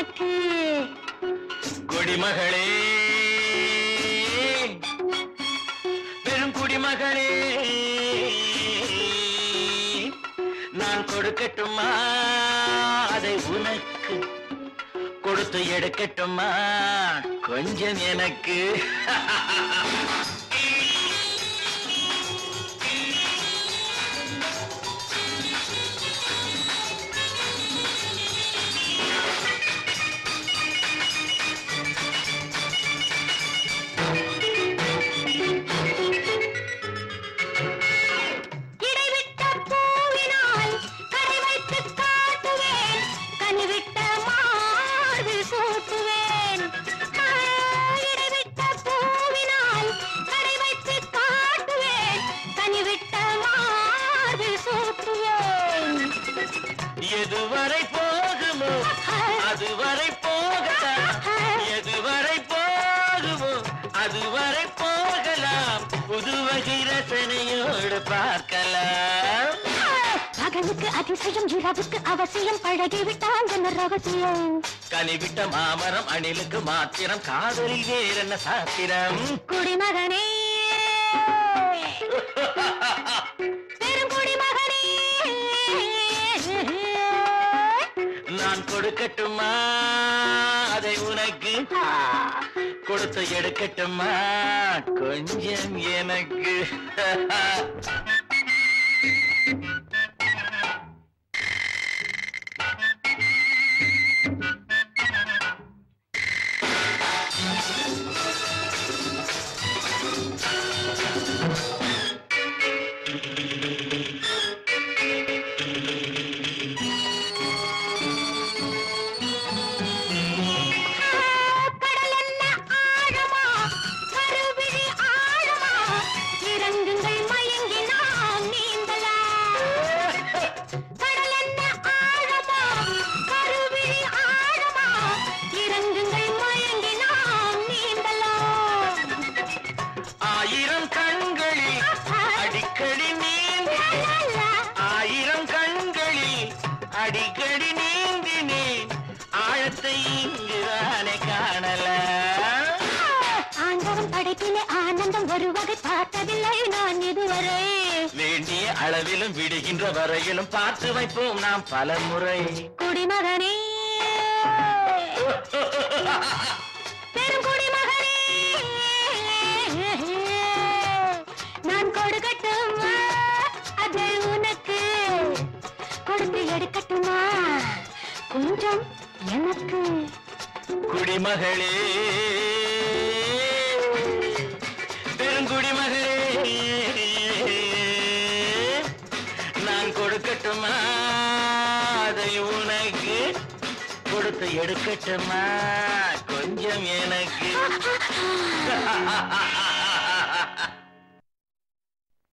உனக்கு குடிமகளே பெரும் குடிமகளே நான் கொடுக்கட்டுமா அதை உனக்கு கொடுத்து எடுக்கட்டுமா கொஞ்சம் எனக்கு இடைவிட்ட பூவினால் கடை வைத்து காட்டுவேன் கனிவிட்ட மார்பில் சூட்டுவேன் ஆ, இடைவிட்ட பூவினால் கடை வைத்து காட்டுவேன் கனிவிட்ட மார்பில் சூட்டுவேன் எதுவரை போகுமோ அதுவரை போகலாம் எதுவரை போகுமோ அதுவரை போகலாம் புது வகை ரசனையோடு பார்க்கலாம் பகலுக்கு அதிசயம் இரவுக்கு அவசியம் பழகிவிட்டான் என்ன ரகசியம் கனிவிட்ட மாமரம் அணிலுக்கு மாத்திரம் காதலில் வேறென்ன சாத்திரம் குடிமகனே பெரும் குடிமகனே நான் கொடுக்கட்டுமா அதை உனக்கு கொடுத்து எடுக்கட்டுமா கொஞ்சம் எனக்கு கடல் என்ன ஆழமா கருவிழி ஆழமா இறங்குங்கள் மயங்கி நாம் நீந்தலாம் கடல் என்ன ஆழமா கருவிழி ஆழமா இறங்குங்கள் மயங்கி நாம் நீந்தலாம் ஆயிரம் கண்களில் அடிக்கடி நீந்தி ஆயிரம் கண்களில் அடிக்கடி நீந்தினேன் ஆழத்தை இங்குதானே காணலாம் ஆண்டவன் படைப்பிலே ஆனந்தம் ஒரு வகை பார்த்ததில்லை நான் இதுவரை வேண்டிய அளவிலும் விடுகின்ற வரையிலும் பார்த்து வைப்போம் நாம் பல முறை குடிமகனே பெரும் குடிமகனே நான் கொடுக்கட்டுமா அதை உனக்கு கொடுத்து எடுக்கட்டுமா கொஞ்சம் எனக்கு குடிமகளே பெருங்குடிமகளே நான் கொடுக்கட்டுமா அதை உனக்கு கொடுத்து எடுக்கட்டுமா கொஞ்சம் எனக்கு